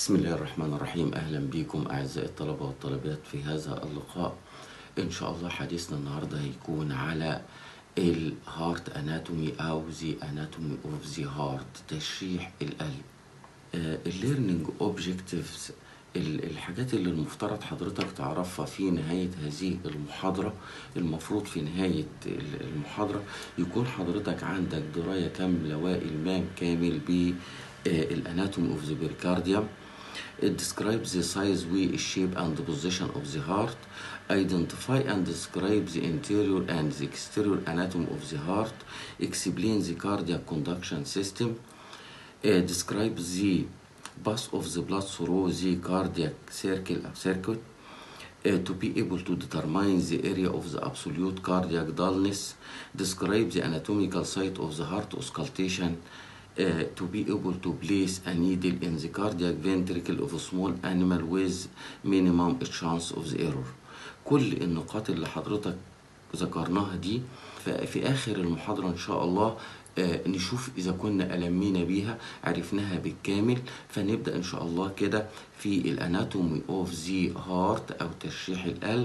بسم الله الرحمن الرحيم أهلا بكم أعزائي الطلبة والطالبات في هذا اللقاء إن شاء الله حديثنا النهاردة هيكون على الهارت اناتومي أو زي اناتومي اوف زي هارت تشريح القلب الليرنينج اوبجكتيفز الحاجات اللي المفترض حضرتك تعرفها في نهاية هذه المحاضرة المفروض في نهاية المحاضرة يكون حضرتك عندك دراية كاملة وإلمام كامل بالاناتومي اوف ذا بيركارديوم It describes the size, weight, shape, and the position of the heart. Identify and describe the interior and the exterior anatomy of the heart. Explain the cardiac conduction system. Uh, describe the path of the blood through the cardiac circle or circuit. Uh, to be able to determine the area of the absolute cardiac dullness. Describe the anatomical site of the heart auscultation. Uh, to be able to place a needle in the cardiac ventricle of a small animal with minimum chance of the error كل النقاط اللي حضرتك ذكرناها دي في آخر المحاضرة إن شاء الله آه نشوف إذا كنا ألمينا بيها عرفناها بالكامل فنبدأ إن شاء الله كده في الاناتومي اوف ذا هارت أو تشريح القلب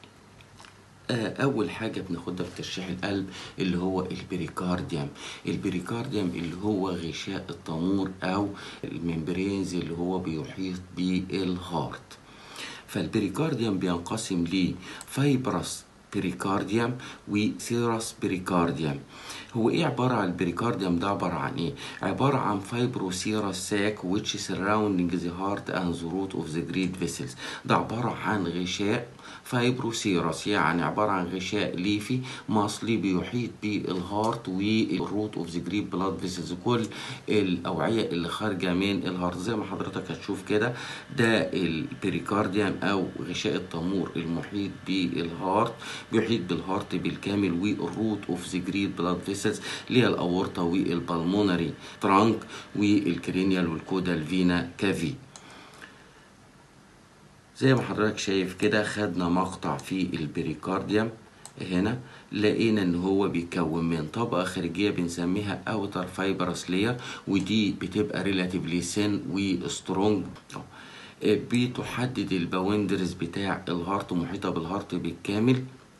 اول حاجه بناخدها في تشريح القلب اللي هو البريكارديوم البريكارديوم اللي هو غشاء التمور او الممبرينز اللي هو بيحيط بالهارت فالبريكارديوم بينقسم لفايبرس بريكارديوم وسيرس بريكارديوم هو ايه عبارة عن البريكارديوم ده عبارة عن ايه عبارة عن فايبروسيرس ساك which surrounding the heart and the root of the great vessels ده عبارة عن غشاء فايبروسيرس يعني عبارة عن غشاء ليفي مصلي بيحيط بالهارت والروت اوف ذا جريت بلاد فيسلز كل الأوعية اللي خارجة من الهارت زي ما حضرتك هتشوف كده ده البريكارديوم أو غشاء التمور المحيط بالهارت بيحيط بالهارت بالكامل والروت اوف ذا جريت بلاد فيسلز اللي هي الأورطة والبلمونري ترانك والكرينيال والكودال فينا كافي زي ما حضرتك شايف كده خدنا مقطع في البريكارديوم هنا لقينا ان هو بيتكون من طبقه خارجيه بنسميها اوتر فايبرس لير ودي بتبقى ريلاتيفلي سن وسترونج بتحدد الباوندرز بتاع الهارت محيطه بالهارت بالكامل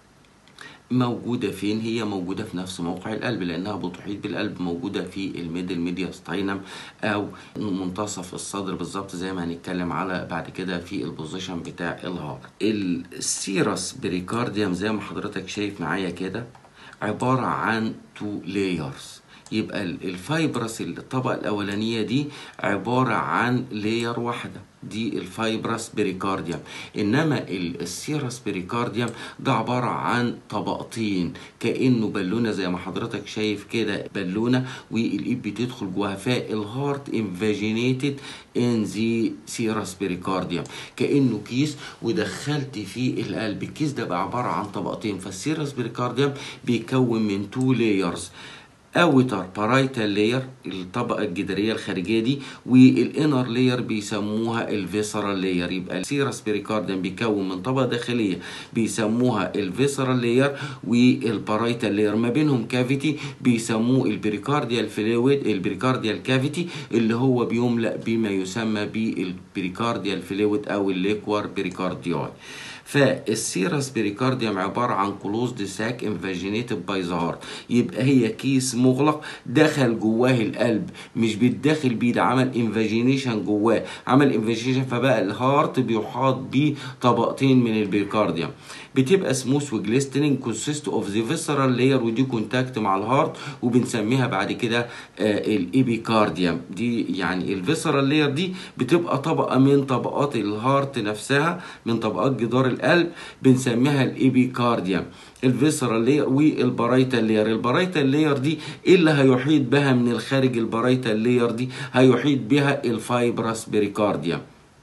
موجودة فين؟ هي موجودة في نفس موقع القلب لأنها بتحيط بالقلب موجودة في الميدل ميدياستاينم أو منتصف الصدر بالظبط زي ما هنتكلم على بعد كده في البوزيشن بتاع الهارت. السيرس بريكارديوم زي ما حضرتك شايف معايا كده عبارة عن تو لايرز يبقى الفايبرس الطبقة الأولانية دي عبارة عن لاير واحدة دي الفايبرس بريكارديوم انما السيرس بريكارديوم ده عباره عن طبقتين كانه بالونه زي ما حضرتك شايف كده بالونه والايد بتدخل جواها فالهارت انفاجينيتد ان ذا سيرس بريكارديوم كانه كيس ودخلت فيه القلب الكيس ده بقى عباره عن طبقتين فالسيرس بريكارديوم بيكون من تو لايرز اوتر بارايتال لاير الطبقه الجداريه الخارجيه دي والانر لاير بيسموها الفيسرال لاير يبقى السيرس بريكارديوم بيكون من طبقه داخليه بيسموها الفيسرال لاير والبارايتال لاير ما بينهم كافيتي بيسموه البريكارديال فلويد البريكارديال كافيتي اللي هو بيملأ بما يسمى بالبريكارديال فلويد او الليكوار بريكارديوي فالسيرس بريكارديوم عبارة عن كلوزد ساك انفاجينيتد باي ذا هارت يبقى هي كيس مغلق دخل جواه القلب مش بيتدخل بيه ده عمل انفاجينيشن جواه عمل انفاجينيشن فبقى الهارت بيحاط بيه طبقتين من البريكارديوم بتبقى سموث وجليستنينج كونسيست اوف ذا فيسرال لاير ودي كونتاكت مع الهارت وبنسميها بعد كده آه الايبيكارديوم دي يعني الفيسرال لاير دي بتبقى طبقه من طبقات الهارت نفسها من طبقات جدار القلب بنسميها الايبيكارديوم الفيسرال لاير والبرايتال لاير البرايتال لاير دي ايه اللي هيحيط بها من الخارج البرايتال لاير دي هيحيط بها الفايبرس بريكارديوم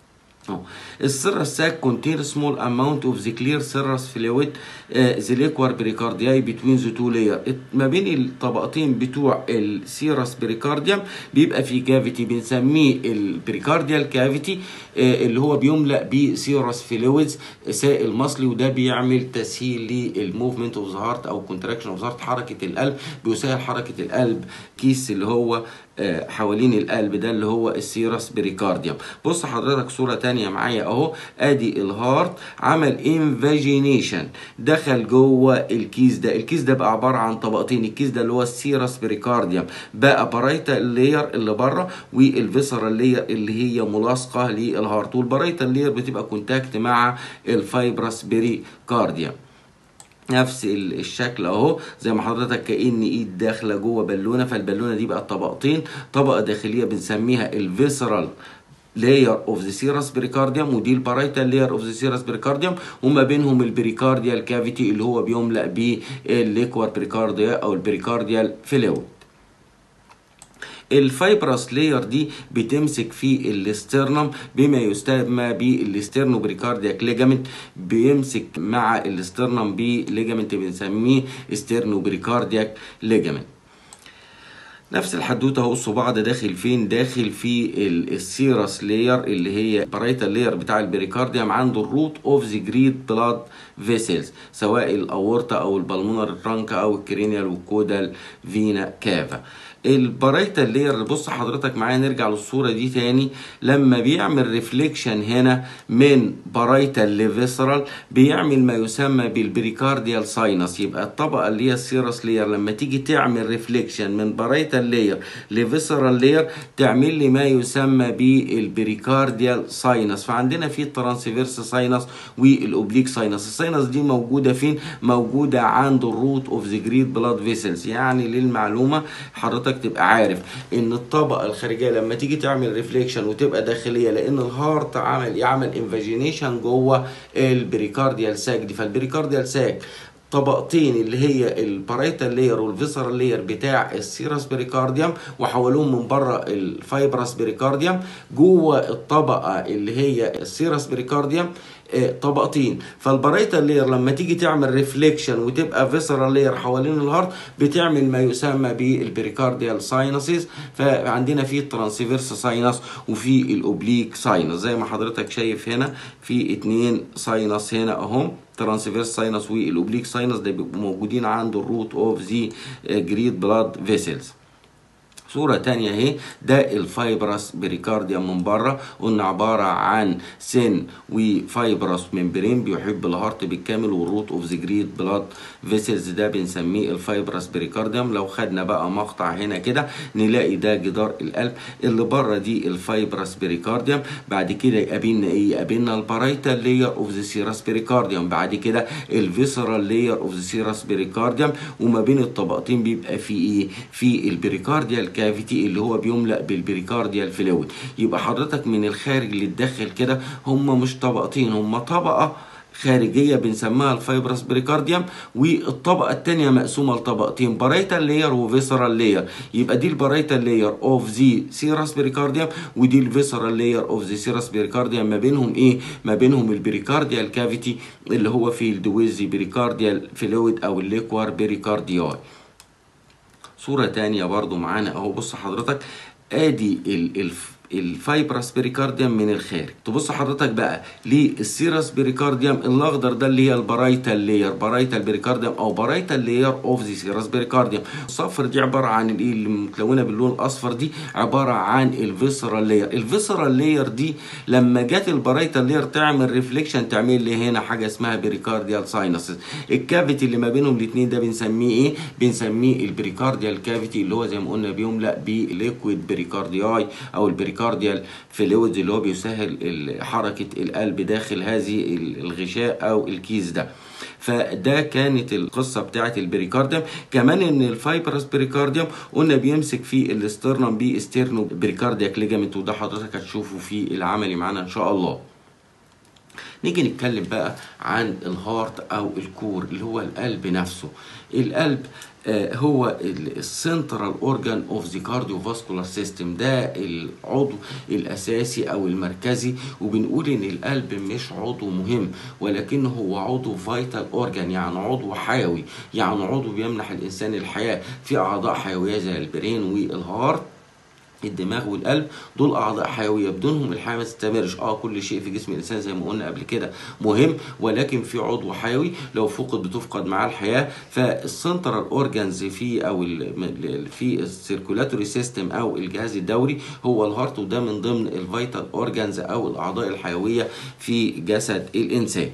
السيرس ساك contain small amount of the clear serous fluid uh, the liquor pericardiae between the two layer ما بين الطبقتين بتوع السيرس بريكارديوم بيبقى في كافيتي بنسميه البريكارديال كافيتي uh, اللي هو بيملأ بسيرس فلويدز سائل مصلي وده بيعمل تسهيل للموفمنت اوف ذا هارت او كونتراكشن اوف هارت حركه القلب بيسهل حركه القلب كيس اللي هو آه، حوالين القلب ده اللي هو السيرس بريكارديوم بص حضرتك صورة تانية معايا اهو ادي الهارت عمل انفاجينيشن دخل جوه الكيس ده الكيس ده بقى عبارة عن طبقتين الكيس ده اللي هو السيرس بريكارديوم بقى بارايتا لير اللي بره والفيسرال لير اللي هي ملاصقة للهارت والبارايتا لير بتبقى كونتاكت مع الفايبرس بريكارديوم نفس ال- الشكل اهو زي ما حضرتك كأن ايد داخله جوه بالونه فالبالونه دي بقت طبقتين طبقه داخليه بنسميها الفيسرال لاير اوف ذا سيرس بريكارديوم ودي البارايتال لاير اوف ذا سيرس بريكارديوم وما بينهم البريكارديال كافيتي اللي هو بيملأ بالليكوار بريكارديا او البريكارديال فلويد الفايبرس لاير دي بتمسك في الاسترنم بما يسمى بالاسترنو بريكاردياك ليجامنت بيمسك مع الاسترنم بليجامنت بنسميه استرنو بريكاردياك ليجامنت نفس الحدوته اهو الصباع ده داخل فين داخل في ال- السيرس لاير اللي هي برايتال لاير بتاع البريكارديوم عنده الروت اوف ذا جريد بلاد فيسلز سواء الاورتا او البلمونر ترانكا او الكرينيال والكودال فينا كافا البرايتال لاير بص حضرتك معايا نرجع للصوره دي تاني لما بيعمل ريفليكشن هنا من برايتال لفيسرال بيعمل ما يسمى بالبريكارديال ساينس يبقى الطبقه اللي هي السيرس لاير لما تيجي تعمل ريفليكشن من برايتال لاير لفيسرال لاير تعمل لي ما يسمى بالبريكارديال ساينس فعندنا في الترانسفيرس ساينس والاوبليك ساينس الساينس دي موجوده فين موجوده عند الروت اوف ذا جريد بلاد فيسلز يعني للمعلومه حضرتك تبقى عارف ان الطبقه الخارجيه لما تيجي تعمل ريفليكشن وتبقى داخليه لان الهارت عمل يعمل انفاجينيشن جوه البريكارديال ساك دي فالبريكارديال ساك طبقتين اللي هي البارايتال لاير والفيسرال لاير بتاع السيرس بريكارديوم وحولوهم من بره الفايبرس بريكارديوم جوه الطبقه اللي هي السيرس بريكارديوم آه، طبقتين فالبرايتال لاير لما تيجي تعمل ريفليكشن وتبقى فيسرال لاير حوالين الهارت بتعمل ما يسمى بالبريكارديال ساينسز فعندنا في الترانسفيرس ساينس وفي الاوبليك ساينس زي ما حضرتك شايف هنا في اتنين ساينس هنا اهم ترانسفيرس ساينس والاوبليك ساينس ده بيبقوا موجودين عند الروت اوف ذا جريد بلاد فيسلز صورة تانية اهي ده الفايبرس بريكارديوم من بره قلنا عبارة عن سن وفايبرس ممبرين بيحب الهارت بالكامل والروت اوف ذا جريد بلاد فيسلز ده بنسميه الفايبرس بريكارديوم لو خدنا بقى مقطع هنا كده نلاقي ده جدار القلب اللي بره دي الفايبرس بريكارديوم بعد كده يقابلنا ايه يقابلنا البارايتال لاير اوف ذا سيرس بريكارديوم بعد كده الفيسرال لاير اوف ذا سيرس بريكارديوم وما بين الطبقتين بيبقى في ايه في البريكارديال كافيتي اللي هو بيملأ بالبريكارديال فلويد يبقى حضرتك من الخارج للداخل كده هم مش طبقتين هم طبقة خارجية بنسميها الفايبرس بريكارديوم والطبقة التانية مقسومة لطبقتين بارايتال لاير وفيسرال لاير يبقى دي البارايتال لاير اوف ذا سيرس بريكارديوم ودي الفيسرال لاير اوف ذا سيرس بريكارديوم ما بينهم ايه ما بينهم البريكارديال كافيتي اللي هو في الدويزي بريكارديال فلويد او الليكوار بريكاردياي صورة تانية برضو معانا اهو بص حضرتك ادي ال الف الفايبرس بريكارديوم من الخارج تبص حضرتك بقى للسيرس بريكارديوم الاخضر ده اللي هي البرايتال لاير بارايتال بريكارديوم او بارايتال لاير اوف ذا سيرس بريكارديوم الصفر دي عباره عن الايه اللي متلونه باللون الاصفر دي عباره عن الفيسرال لاير الفيسرال لاير دي لما جت البرايتال لاير تعمل ريفليكشن تعمل لي هنا حاجه اسمها بريكارديال ساينسز الكافيتي اللي ما بينهم الاثنين ده بنسميه ايه بنسميه البريكارديال كافيتي اللي هو زي ما قلنا بيملأ بليكويد بريكاردياي او البريكارديال فلويد اللي هو بيسهل ال- حركه القلب داخل هذه الغشاء او الكيس ده فده كانت القصه بتاعت البريكارديوم كمان ان الفايبرس بريكارديوم قلنا بيمسك في الاسترنم باسترنو بريكاردياك ليجامنت وده حضرتك هتشوفه في العملي معانا ان شاء الله نيجي نتكلم بقى عن الهارت او الكور اللي هو القلب نفسه القلب آه، هو السنترال اورجان اوف ذا كارديوفاسكولار سيستم ده العضو الاساسي او المركزي وبنقول ان القلب مش عضو مهم ولكنه هو عضو فايتال اورجان يعني عضو حيوي يعني عضو بيمنح الانسان الحياه في اعضاء حيويه زي البرين والهارت الدماغ والقلب دول اعضاء حيويه بدونهم الحياه ما تستمرش اه كل شيء في جسم الانسان زي ما قلنا قبل كده مهم ولكن في عضو حيوي لو فقد بتفقد معاه الحياه فالسنترال اورجانز في او ال في السيركولاتوري سيستم او الجهاز الدوري هو الهارت وده من ضمن الفيتال اورجانز او الاعضاء الحيويه في جسد الانسان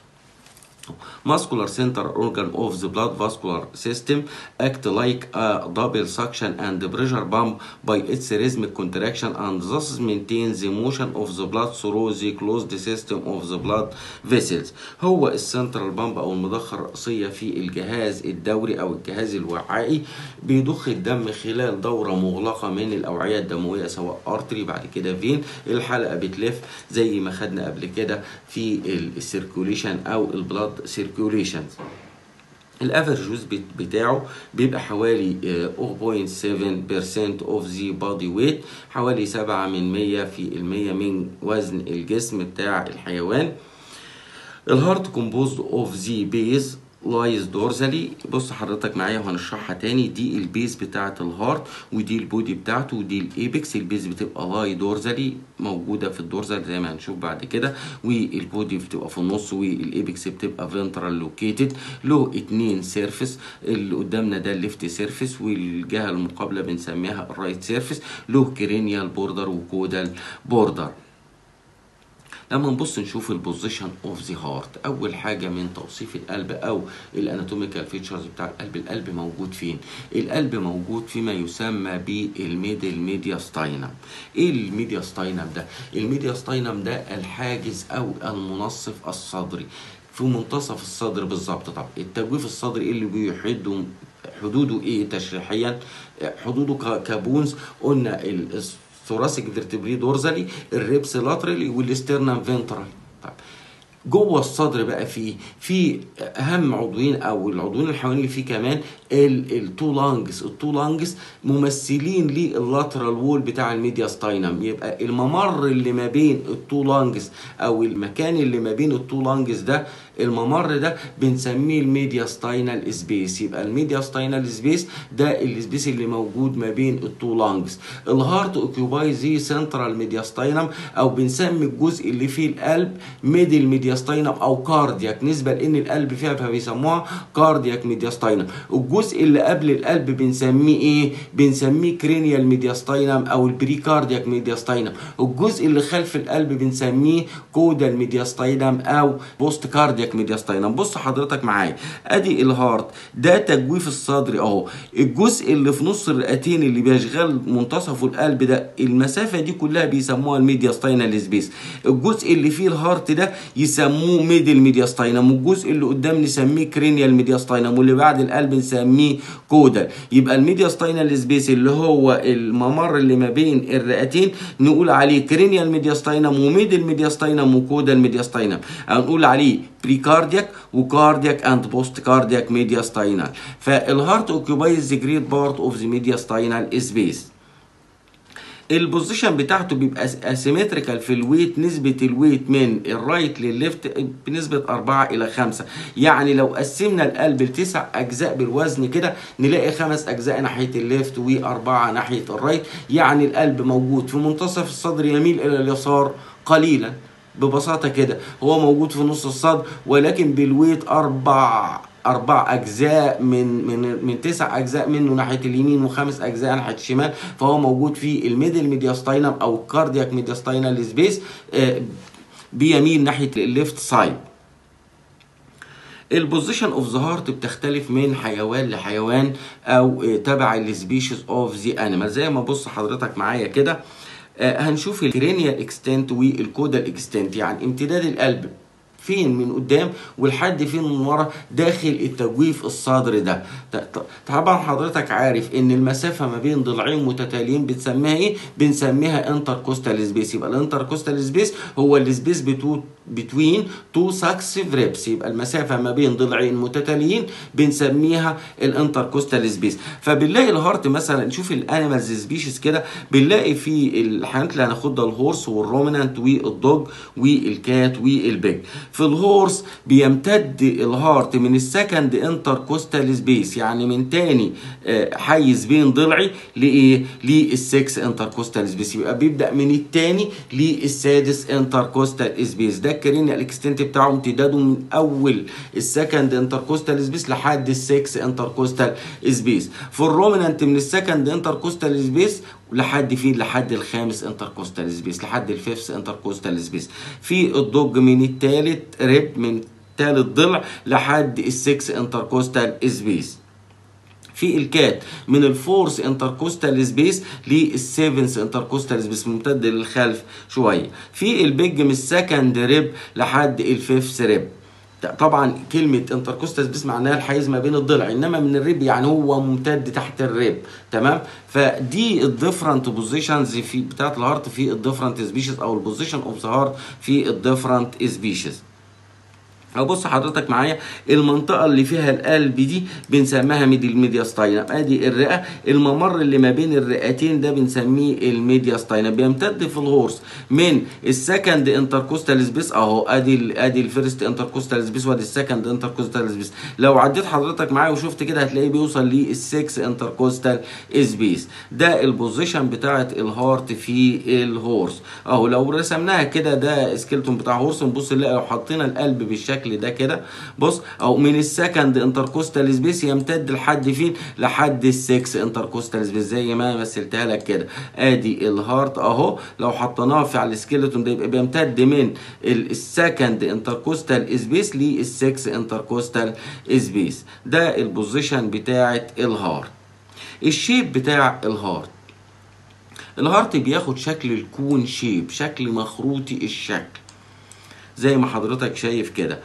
muscular center organ of the blood vascular system act like a double suction and pressure pump by its rhythmic contraction and thus maintain the motion of the blood through the closed system of the blood vessels هو السنترال بامب او المضخه الرئيسيه في الجهاز الدوري او الجهاز الوعائي بيضخ الدم خلال دوره مغلقه من الاوعيه الدمويه سواء ارتري بعد كده فين الحلقه بتلف زي ما خدنا قبل كده في السيركوليشن او البلاد سيركوليشن الافرج جوز بتاعه بيبقى حوالي 0.7% of the body weight حوالي 7 من 100 في المية من وزن الجسم بتاع الحيوان الهارت كومبوزد اوف ذا بيز لايز دورزالي بص حضرتك معايا وهنشرحها تاني دي البيز بتاعه الهارت ودي البودي بتاعته ودي الايبكس البيز بتبقى لاي دورزالي موجوده في الدورزال زي ما هنشوف بعد كده والبودي بتبقى في النص والايبكس بتبقى فنترال لوكيتد له اتنين سيرفيس اللي قدامنا ده الليفت سيرفيس والجهه المقابله بنسميها الرايت سيرفيس له كرينيال بوردر وكودال بوردر لما نبص نشوف البوزيشن اوف ذا هارت اول حاجه من توصيف القلب او الاناتوميكال فيتشرز بتاع القلب القلب موجود فين القلب موجود فيما يسمى بالميدل ميدياستاينم ايه الميدياستاينم ده الميدياستاينم ده الحاجز او المنصف الصدري في منتصف الصدر بالظبط طب التجويف الصدري اللي بيحد حدوده ايه تشريحيا حدوده كبونز قلنا الثوراسيك فيرتبري دورزالي الريبس لاترالي والاسترنم فنترالي طيب جوه الصدر بقى فيه في اهم عضوين او العضوين الحيوانيين اللي فيه كمان التو لانجز التو لانجز ممثلين لللاترال وول بتاع الميدياستاينم يبقى الممر اللي ما بين التو لانجز او المكان اللي ما بين التو لانجز ده الممر ده بنسميه الميدياستاينال سبيس يبقى الميدياستاينال سبيس ده السبيس اللي موجود ما بين التو لانجز الهارت اوكيوباي زي سنترال ميدياستاينم او بنسمي الجزء اللي فيه القلب ميدل ميدياستاينم او كاردياك نسبه لان القلب فيها فبيسموها كاردياك ميدياستاينم الجزء اللي قبل القلب بنسميه ايه بنسميه كرينيال ميدياستاينم او البريكاردياك ميدياستاينم الجزء اللي خلف القلب بنسميه كودال ميدياستاينم او بوست كاردياك كاردياك ميدياستاينم بص حضرتك معايا ادي الهارت ده تجويف الصدر اهو الجزء اللي في نص الرئتين اللي بيشغل منتصفه القلب ده المسافه دي كلها بيسموها الميدياستاينال سبيس الجزء اللي فيه الهارت ده يسموه ميدل ميدياستاينم والجزء اللي قدام نسميه كرينيال ميدياستاينم واللي بعد القلب نسميه كودال يبقى الميدياستاينال سبيس اللي هو الممر اللي ما بين الرئتين نقول عليه كرينيال ميدياستاينم وميدل ميدياستاينم وكودال ميدياستاينم هنقول عليه بريكاردياك وكاردياك اند بوست كاردياك ميدياستاينال فالهارت اوكيوبايز جريت بارت اوف ذا ميدياستاينال سبيس البوزيشن بتاعته بيبقى اسيمتريكال في الويت نسبة الويت من الرايت للليفت بنسبة 4 إلى 5 يعني لو قسمنا القلب لتسع أجزاء بالوزن كده نلاقي خمس أجزاء ناحية الليفت وأربعة ناحية الرايت يعني القلب موجود في منتصف الصدر يميل إلى اليسار قليلا ببساطة كده هو موجود في نص الصدر ولكن بالويت أربع أربع أجزاء من من من تسع أجزاء منه ناحية اليمين وخمس أجزاء ناحية الشمال فهو موجود في الميدل ميدياستاينم أو كاردياك ميدياستاينال سبيس بيميل ناحية الليفت سايد البوزيشن اوف ذا هارت بتختلف من حيوان لحيوان او تبع السبيشيز اوف ذا انيمال زي ما بص حضرتك معايا كده هنشوف الكرينيال اكستنت والكودال اكستنت يعني امتداد القلب فين من قدام ولحد فين من ورا داخل التجويف الصدر ده طبعا حضرتك عارف ان المسافه ما بين ضلعين متتاليين بنسميها ايه بنسميها انتركوستال سبيس يبقى الانتركوستال سبيس هو السبيس بتوين تو ساكسيف ريبس يبقى المسافه ما بين ضلعين متتاليين بنسميها الانتركوستال سبيس فبنلاقي الهارت مثلا نشوف الانيمالز سبيشيز كده بنلاقي في الحيوانات اللي هناخدها الهورس والرومينانت والدوج والكات والبيج في الهورس بيمتد الهارت من السكند انتركوستال سبيس يعني من تاني آه، حيز بين ضلعي لايه للسكس انتركوستال سبيس يبقى بيبدا من التاني للسادس انتركوستال سبيس ده الكرينيال الاكستنت بتاعه امتداده من اول السكند انتركوستال سبيس لحد السكس انتركوستال سبيس في الرومنانت من السكند انتركوستال سبيس لحد فين لحد الخامس انتركوستال سبيس لحد الفيفث انتركوستال سبيس في الضج من الثالث ريب من ثالث ضلع لحد السكس انتركوستال سبيس في الكات من الفورس انتركوستال سبيس للسيفنس انتركوستال سبيس ممتد للخلف شويه في البيج من السكند ريب لحد الفيفث ريب طبعا كلمة انتركوستال سبيس معناها الحيز ما بين الضلع انما من الريب يعني هو ممتد تحت الريب تمام فدي الديفرنت بوزيشنز في بتاعت الهارت في الديفرنت سبيشيز او البوزيشن اوف ذا هارت في الديفرنت سبيشيز او بص حضرتك معايا المنطقه اللي فيها القلب دي بنسميها ميدل ميدياستاينم ادي الرئه الممر اللي ما بين الرئتين ده بنسميه الميدياستاينم بيمتد في الهورس من السكند انتركوستال سبيس اهو ادي ال ادي الفيرست انتركوستال سبيس وادي السكند انتركوستال سبيس لو عديت حضرتك معايا وشفت كده هتلاقيه بيوصل للسكس انتركوستال سبيس ده البوزيشن بتاعه الهارت في الهورس اهو لو رسمناها كده ده سكيلتون بتاع هورس نبص نلاقي لو حطينا القلب بالشكل بالشكل ده كده بص او من السكند انتركوستال سبيس يمتد لحد فين لحد السكس انتركوستال سبيس زي ما مثلتها لك كده ادي الهارت اهو لو حطيناه في على السكيلتون ده يبقى بيمتد من السكند انتركوستال سبيس للسكس انتركوستال سبيس ده البوزيشن بتاعه الهارت الشيب بتاع الهارت الهارت بياخد شكل الكون شيب شكل مخروطي الشكل زي ما حضرتك شايف كده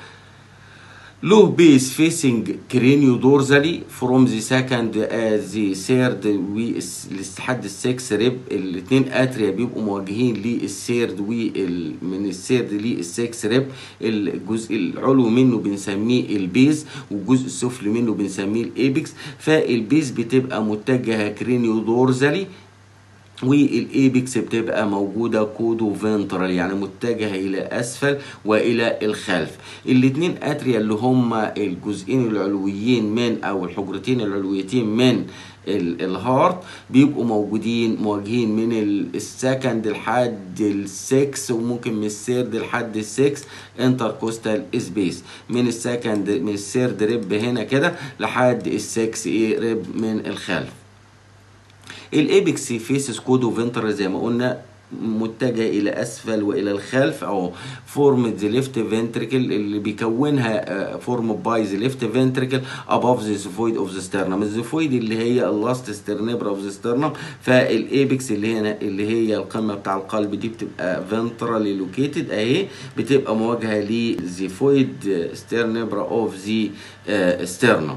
له بيس فيسنج كرينيو دورزالي فروم ذا سكند ذا سيرد لحد السكس ريب الاثنين اتريا بيبقوا موجهين للسيرد ومن السيرد للسكس ريب الجزء العلوي منه بنسميه البيز والجزء السفلي منه بنسميه الايبكس فالبيز بتبقى متجهه كرينيو دورزالي والايبكس بتبقى موجودة كودو فينترال يعني متجهة إلى أسفل وإلى الخلف الاتنين أتريا اللي هما الجزئين العلويين من أو الحجرتين العلويتين من الهارت بيبقوا موجودين مواجهين من السكند لحد السكس وممكن من السيرد لحد السكس انتركوستال سبيس من السكند من السيرد ريب هنا كده لحد السكس ايه ريب من الخلف الايبكس فيسس كودو فينتر زي ما قلنا متجه الى اسفل والى الخلف او فورم ذا ليفت فنتريكل اللي بيكونها فورم باي ذا ليفت فنتريكل اباف ذا زيفويد اوف ذا سترنم الزيفويد اللي هي اللاست سترنبرا اوف ذا سترنم فالايبكس اللي هنا اللي هي القمه بتاع القلب دي بتبقى فنترالي لوكيتد اهي بتبقى مواجهه لزيفويد سترنبرا اوف ذا سترنم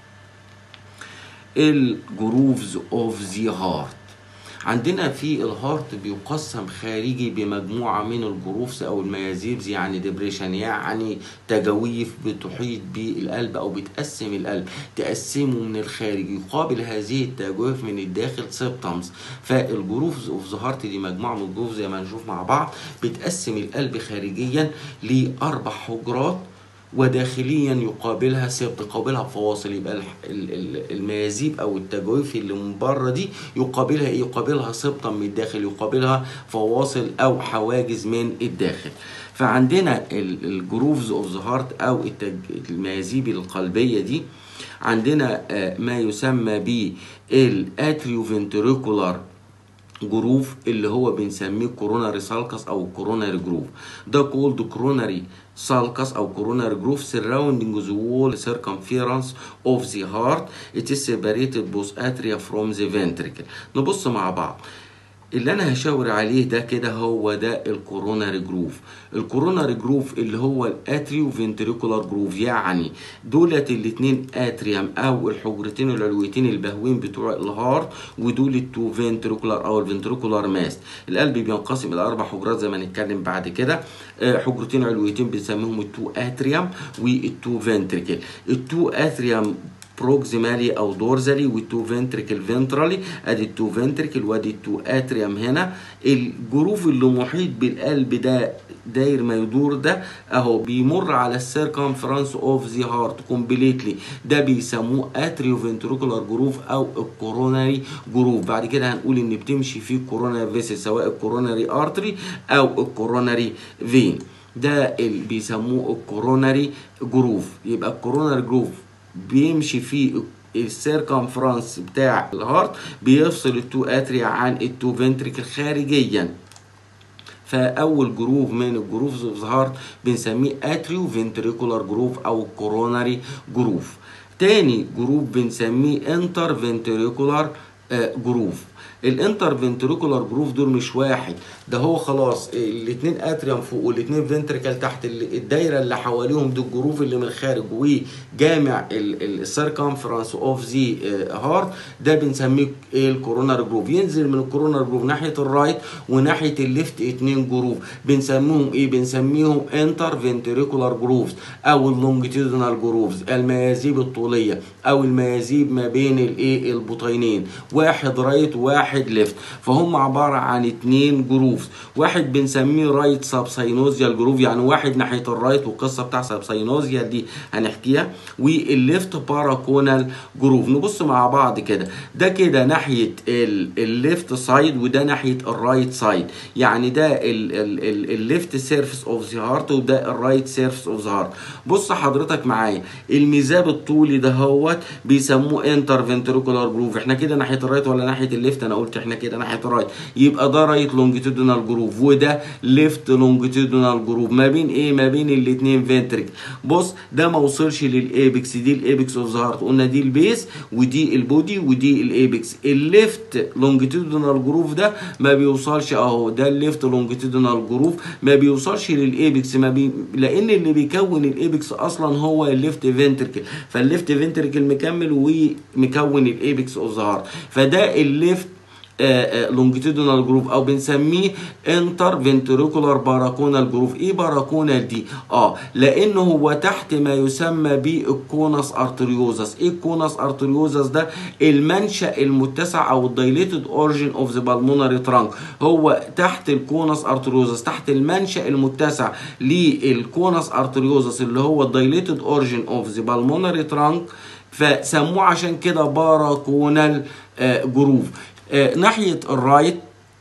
الجروفز اوف ذا هارت عندنا في الهارت بيقسم خارجي بمجموعة من الجروفز أو الميازيبز يعني ديبريشن يعني تجاويف بتحيط بالقلب أو بتقسم القلب تقسمه من الخارج يقابل هذه التجاويف من الداخل سيبتمز فالجروفز اوف ذا هارت دي مجموعة من الجروفز زي ما هنشوف مع بعض بتقسم القلب خارجيا لأربع حجرات وداخليا يقابلها سبط يقابلها فواصل يبقى الميازيب او التجويف اللي من بره دي يقابلها ايه يقابلها سبطا من الداخل يقابلها فواصل او حواجز من الداخل فعندنا الجروفز اوف ذا هارت او الميازيب القلبيه دي عندنا ما يسمى ب الاتريوفنتريكولار جروف اللي هو بنسميه كوروناري سالكس او كوروناري جروف ده كولد كوروناري sulcus أو coronary groove surrounding the wall circumference of the heart it is separated both atria from the ventricle نبص مع بعض اللي انا هشاور عليه ده كده هو ده الكوروناري جروف الكوروناري جروف اللي هو الاتريو فنتريكولار جروف يعني دولت الاتنين اتريوم او الحجرتين العلويتين البهوين بتوع الهارت ودول التو فنتريكولار او الفنتريكولار ماست القلب بينقسم الى اربع حجرات زي ما نتكلم بعد كده حجرتين علويتين بنسميهم التو اتريوم والتو فنتريكل التو اتريوم بروكسيمالي او دورزالي والتو فنتريكل فنترالي ادي التو فنتريكل وادي التو اتريوم هنا الجروف اللي محيط بالقلب ده داير ما يدور ده اهو بيمر على السيركمفرنس اوف ذا هارت كومبليتلي ده بيسموه اتريو فنتريكولار جروف او الكوروناري جروف بعد كده هنقول ان بتمشي فيه كوروناري فيسل سواء الكوروناري ارتري او الكوروناري فين ده اللي بيسموه الكوروناري جروف يبقى الكوروناري جروف بيمشي فيه السيركمفرنس بتاع الهارت بيفصل التو اتريا عن التو فنتريكل خارجيا فاول جروف من الجروفز اوف ذا هارت بنسميه اتريو فنتريكولار جروف او كوروناري جروف تاني جروف بنسميه انتر فنتريكولار جروف الانتر فنتريكولار جروف دول مش واحد ده هو خلاص الاثنين اتريوم فوق والاثنين فنتريكال تحت الدايره اللي حواليهم دي الجروف اللي من الخارج وجامع السيركمفرنس اوف ذا هارت ده بنسميه الكورونار جروف ينزل من الكورونار جروف ناحيه الرايت وناحيه الليفت اثنين جروف بنسميهم ايه بنسميهم انتر فنتريكولار جروفز او اللونجيتيودنال جروفز الميازيب الطوليه او الميازيب ما بين الايه البطينين واحد رايت وواحد ليفت فهم عباره عن اثنين جروفز واحد بنسميه رايت سابساينوزيال جروف يعني واحد ناحيه الرايت والقصه بتاع سابساينوزيال دي هنحكيها والليفت باراكونال جروف نبص مع بعض كده ده كده ناحيه الليفت سايد وده ناحيه الرايت سايد يعني ده الليفت سيرفيس اوف ذا هارت وده الرايت سيرفيس اوف ذا هارت بص حضرتك معايا الميزاب الطولي ده هوت بيسموه انتر فنتريكولار جروف احنا كده ناحيه الرايت ولا ناحيه الليفت انا قلت احنا كده ناحيه الرايت يبقى ده رايت لونجيتودينال جروف وده ليفت لونجيتودينال جروف ما بين ايه ما بين الاثنين فنتريك بص ده ما وصلش للايبكس دي الايبكس اوف ذا هارت قلنا دي البيس ودي البودي ودي الايبكس الليفت لونجيتودينال جروف ده ما بيوصلش اهو ده الليفت لونجيتودينال جروف ما بيوصلش للايبكس ما بي... لان اللي بيكون الايبكس اصلا هو الليفت فنتريكل فالليفت فنتريكل مكمل ومكون الايبكس اوف ذا هارت فده الليفت لونجيتودينال جروف او بنسميه انتر فنتريكولار باراكونال جروف ايه باراكونال دي اه لانه هو تحت ما يسمى بالكونس ارتريوزس ايه الكونس ارتريوزس ده المنشا المتسع او الدايليتد اوريجين اوف ذا بالمونري ترانك هو تحت الكونس ارتريوزس تحت المنشا المتسع للكونس ارتريوزس اللي هو الدايليتد اوريجين اوف ذا بالمونري ترانك فسموه عشان كده باراكونال جروف آه ناحيه الرايت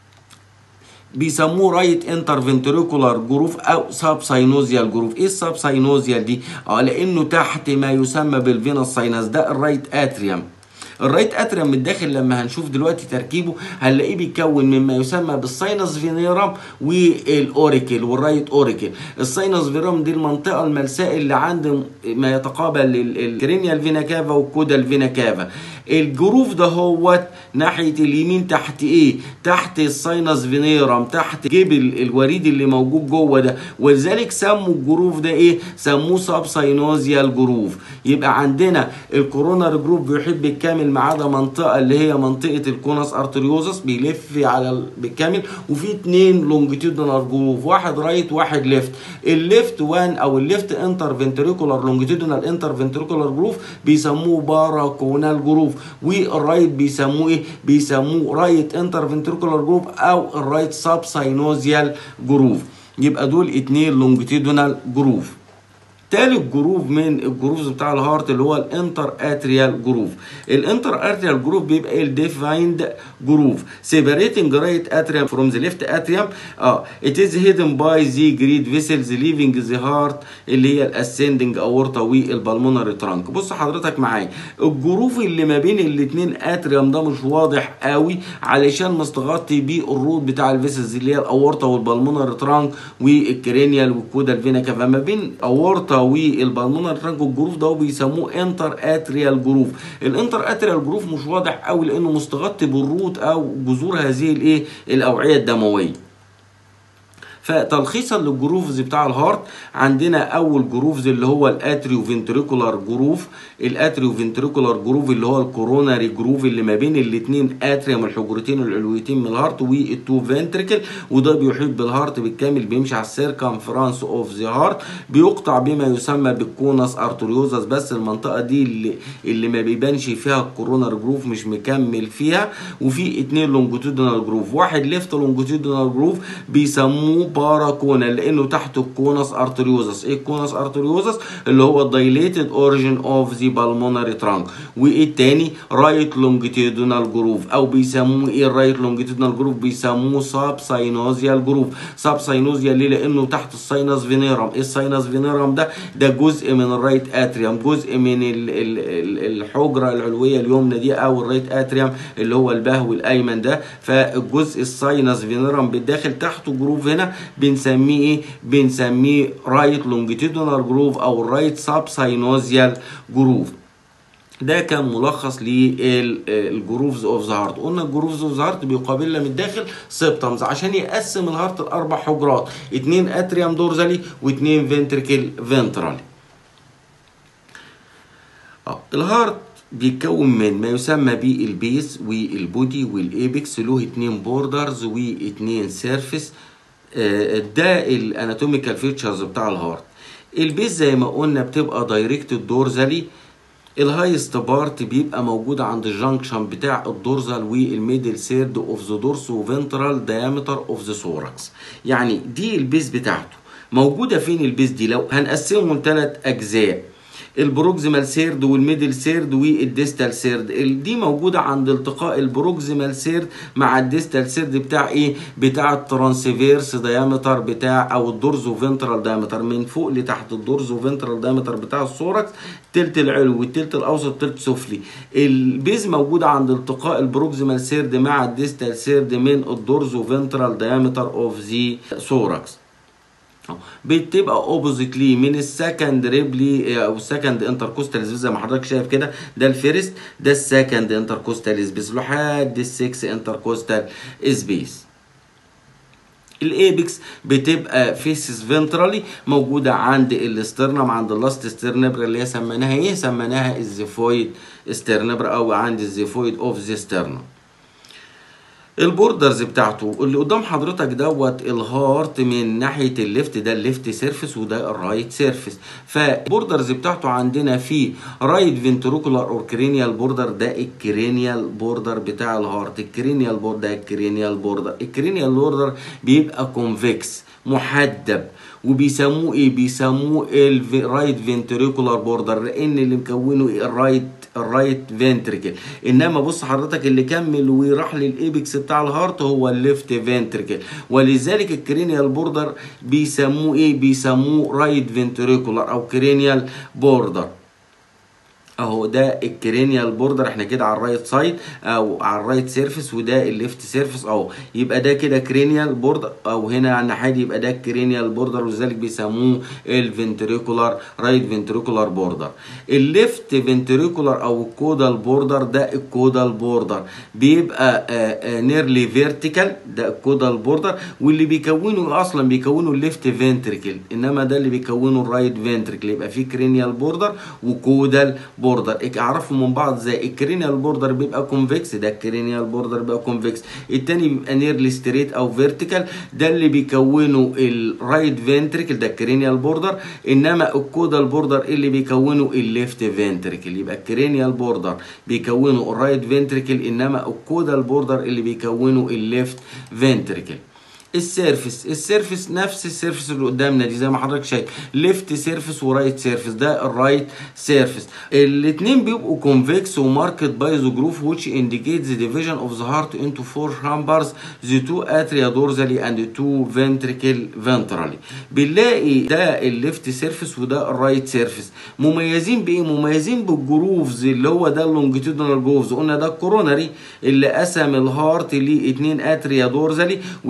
بيسموه رايت انتر فنتريكولار جروف او ساب ساينوزيال جروف ايه الساب ساينوزيال دي اه لانه تحت ما يسمى بالفينس ساينس ده الرايت اتريوم الرايت اتريوم من الداخل لما هنشوف دلوقتي تركيبه هنلاقيه بيتكون مما يسمى بالساينس فينيرم والاوريكل والرايت اوريكل الساينس فينيرم دي المنطقه الملساء اللي عند ما يتقابل الكرينيال فينا كافا والكودا الفينا كافا الجروف ده هو ناحيه اليمين تحت ايه تحت الساينس فينيرم تحت جيب الوريد اللي موجود جوه ده ولذلك سموا الجروف ده ايه سموه ساب ساينوزيال جروف يبقى عندنا الكورونار جروف بيحب بالكامل ما عدا منطقه اللي هي منطقه الكونس ارتريوزس بيلف على بالكامل وفي اتنين لونجيتودينال جروف واحد رايت واحد ليفت الليفت وان او الليفت انتر فنتريكولار لونجيتودينال انتر فنتريكولار جروف بيسموه باراكونال جروف والرايت بيسموه ايه بيسموه رايت انتر فنتريكولار جروف او الرايت ساب ساينوزيال جروف يبقى دول اتنين لونجيتودينال جروف تالت جروف من الجروفز بتاع الهارت اللي هو الانتر اتريال جروف الانتر اتريال جروف بيبقى الديفايند جروف سيبريتنج رايت اتريوم فروم ذا ليفت اتريوم اه ات از هيدن باي ذا جريد فيسلز ليفنج ذا هارت اللي هي الاسندنج اورتا والبلمونري ترانك بص حضرتك معايا الجروف اللي ما بين الاثنين اتريوم ده مش واضح قوي علشان مستغطي بيه الروت بتاع الفيسلز اللي هي الاورتا والبلمونري ترانك والكرينيال والكودا الفينا كافا ما بين اورتا والبلمونري ترانك الجروف ده بيسموه انتر اتريال جروف الانتر اتريال جروف مش واضح قوي لانه مستغطي بالروت او جذور هذه الايه الاوعيه الدمويه فتلخيصا للجروفز بتاع الهارت عندنا اول جروفز اللي هو الاتريو فنتريكولار جروف الاتريو فنتريكولار جروف اللي هو الكوروناري جروف اللي ما بين الاثنين اتريوم الحجرتين العلويتين من الهارت والتو فنتريكل وده بيحيط بالهارت بالكامل بيمشي على السيركمفرانس اوف ذا هارت بيقطع بما يسمى بالكونس ارتريوزس بس المنطقه دي اللي اللي ما بيبانش فيها الكورونار جروف مش مكمل فيها وفي اتنين لونجيتودينال جروف واحد ليفت لونجيتودينال جروف بيسموه باراكونا لانه تحت الكونس ارتريوزس ايه الكونس ارتريوزس اللي هو الدايليتد اوريجين اوف ذا بالمونري ترانك وايه التاني رايت لونجيتودينال جروف او بيسموه ايه الرايت لونجيتودينال جروف بيسموه ساب ساينوزيال جروف ساب ساينوزيال ليه لانه تحت الساينس فينيرم ايه الساينس فينيرم ده ده جزء من الرايت اتريوم جزء من ال ال ال الحجره العلويه اليمنى دي او الرايت اتريوم اللي هو البهو الايمن ده فالجزء الساينس فينيرم بالداخل تحته جروف هنا بنسميه ايه بنسميه رايت لونجيتودينال جروف او الرايت ساب ساينوزيال جروف ده كان ملخص للجروفز اوف ذا هارت قلنا الجروفز اوف ذا هارت بيقابلنا من الداخل سيبتمز عشان يقسم الهارت لاربع حجرات اتنين اتريوم دورزالي واتنين فنتريكل فنترالي اه الهارت بيتكون من ما يسمى بالبيس والبودي والايبكس له اتنين بوردرز واتنين سيرفيس ده الاناتوميكال فيتشرز بتاع الهارت البيس زي ما قلنا بتبقى دايركتد دورزالي الهايست بارت بيبقى موجود عند الجنكشن بتاع الدورزال والميدل سيرد اوف ذا دورسو فنترال دايمتر اوف ذا سوركس يعني دي البيس بتاعته موجوده فين البيس دي لو هنقسمه لثلاث اجزاء البروكسيمال سيرد والميدل سيرد والديستال سيرد دي موجوده عند التقاء البروكسيمال سيرد مع الديستال سيرد بتاع ايه بتاع الترانسفيرس دايمتر بتاع او الدورزو فنترال دايمتر من فوق لتحت الدورزو فنترال دايمتر بتاع الثوركس التلت العلوي والتلت الاوسط والتلت السفلي البيز موجوده عند التقاء البروكسيمال سيرد مع الديستال سيرد من الدورزو فنترال دايمتر اوف ذا ثوركس بتبقى اوبوزيت ليه من السكند ريبلي او السكند انتركوستال زي ما حضرتك شايف كده ده الفيرست ده السكند انتركوستال سبيس لحد السكس انتركوستال سبيس الايبكس بتبقى فيسس فنترالي موجوده عند الاسترنم عند اللاست ستيرنبر اللي هي سميناها ايه سميناها الزيفويد ستيرنبر او عند الزيفويد اوف ذا ستيرنم البوردرز بتاعته اللي قدام حضرتك دوت الهارت من ناحيه الليفت ده الليفت سيرفيس وده الرايت سيرفيس فالبوردرز بتاعته عندنا في رايت فنتروكولار اور كرينيال بوردر ده الكرينيال بوردر بتاع الهارت الكرينيال بوردر ده الكرينيال بوردر الكرينيال بوردر بيبقى كونفكس محدب وبيسموه ايه بيسموه الرايت فنتريكولار بوردر لان اللي مكونه الرايت الرايت فنتريكل انما بص حضرتك اللي كمل وراح للايبكس بتاع الهارت هو الليفت فنتريكل ولذلك الكرينيال بوردر بيسموه ايه بيسموه رايت فنتريكولار او كرينيال بوردر اهو ده الكرينيال بوردر احنا كده على الرايت سايد او على الرايت سيرفيس وده الليفت سيرفيس اهو يبقى ده كده كرينيال بوردر او هنا على الناحيه دي يبقى ده الكرينيال بوردر ولذلك بيسموه الفنتريكولار رايت فنتريكولار بوردر الليفت فنتريكولار او الكودال بوردر ده الكودال بوردر بيبقى نيرلي فيرتيكال ده الكودال بوردر واللي بيكونه اصلا بيكونه الليفت فنتريكل انما ده اللي بيكونه الرايت فنتريكل يبقى في كرينيال بوردر وكودال بوردر اعرفوا من بعض زي الكرينيال بوردر بيبقى كونفكس ده الكرينيال بوردر بيبقى كونفكس التاني بيبقى نيرلي ستريت او فيرتيكال ده اللي بيكونه الرايت فنتريكل ده الكرينيال بوردر انما الكودال بوردر اللي بيكونه الليفت فنتريكل يبقى الكرينيال بوردر بيكونه الرايت فنتريكل انما الكودال بوردر اللي بيكونه الليفت فنتريكل السيرفس السيرفس نفس السيرفس اللي قدامنا دي زي ما حضرتك شايف ليفت سيرفس ورايت سيرفس ده الرايت سيرفس الاثنين بيبقوا كونفكس وماركت باي ذا جروف which indicates the division of the heart into four chambers the two atria dorsally and the two ventricle ventrally بنلاقي ده الليفت سيرفس وده الرايت سيرفس مميزين بايه مميزين بالجروفز اللي هو ده اللونجيتودينال جروفز قلنا ده الكوروناري اللي قسم الهارت لاثنين اتريا دورزالي واثنين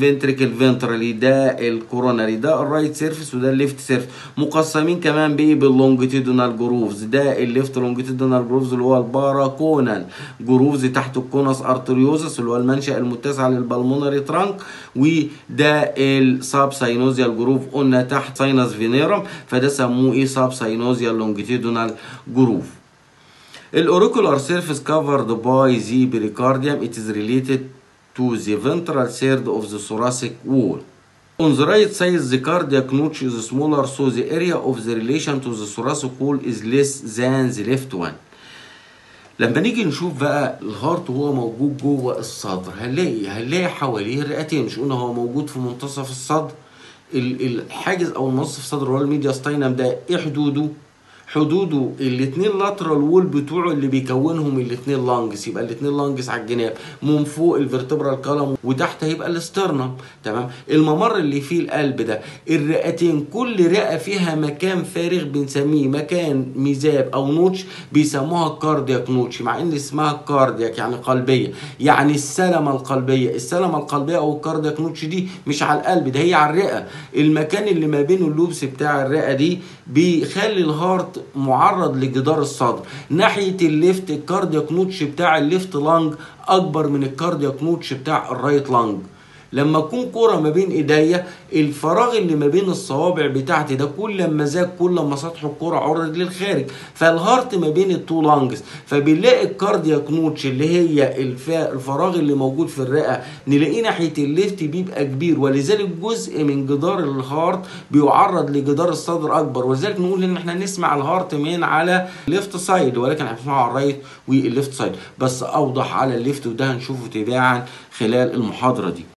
فنتريكل فنترالي ده الكوروناري ده الرايت سيرفيس وده الليفت سيرفيس مقسمين كمان بايه باللونجيتودينال جروفز ده الليفت لونجيتودينال جروفز اللي هو الباراكونال جروفز تحت الكونس ارتريوزس اللي هو المنشأ المتسع للبلمونري ترانك وده الساب ساينوزيال جروف قلنا تحت ساينس فينيرم فده سموه ايه ساب ساينوزيال لونجيتودينال جروف الاوريكولار سيرفيس كفرد باي ذا بريكارديوم it is related to the ventral third of the thoracic wall On the right side, the cardiac notch is smaller, so the area of the relation to the thoracic wall is less than the left one. لما نيجي نشوف بقى الهارت وهو موجود جوه الصدر هنلاقي هنلاقي حواليه الرئتين مش قلنا هو موجود في منتصف الصدر الحاجز او النص في الصدر اللي هو الميديا ستاينم ده ايه حدوده؟ حدوده الاثنين لاترال وول بتوعه اللي بيكونهم الاثنين لانجز يبقى الاثنين لانجز على الجناب من فوق الفرتبرال كولم وتحت هيبقى الاسترنم تمام الممر اللي فيه القلب ده الرئتين كل رئه فيها مكان فارغ بنسميه مكان ميزاب او نوتش بيسموها كاردياك نوتش مع ان اسمها كاردياك يعني قلبيه يعني السلمه القلبيه السلمه القلبيه او الكاردياك نوتش دي مش على القلب ده هي على الرئه المكان اللي ما بين اللوبس بتاع الرئه دي بيخلي الهارت معرض لجدار الصدر ناحيه الليفت الكاردياك نوتش بتاع الليفت لانج اكبر من الكاردياك نوتش بتاع الرايت لانج لما اكون كرة ما بين ايديا الفراغ اللي ما بين الصوابع بتاعتي ده كل ما زاد كل ما سطح الكرة عرض للخارج فالهارت ما بين التو لانجز فبنلاقي الكاردياك نوتش اللي هي الفراغ اللي موجود في الرئة نلاقيه ناحية الليفت بيبقى كبير ولذلك جزء من جدار الهارت بيعرض لجدار الصدر اكبر ولذلك نقول ان احنا نسمع الهارت من على ليفت سايد ولكن احنا بنسمعه على الرايت والليفت سايد بس اوضح على الليفت وده هنشوفه تباعا خلال المحاضرة دي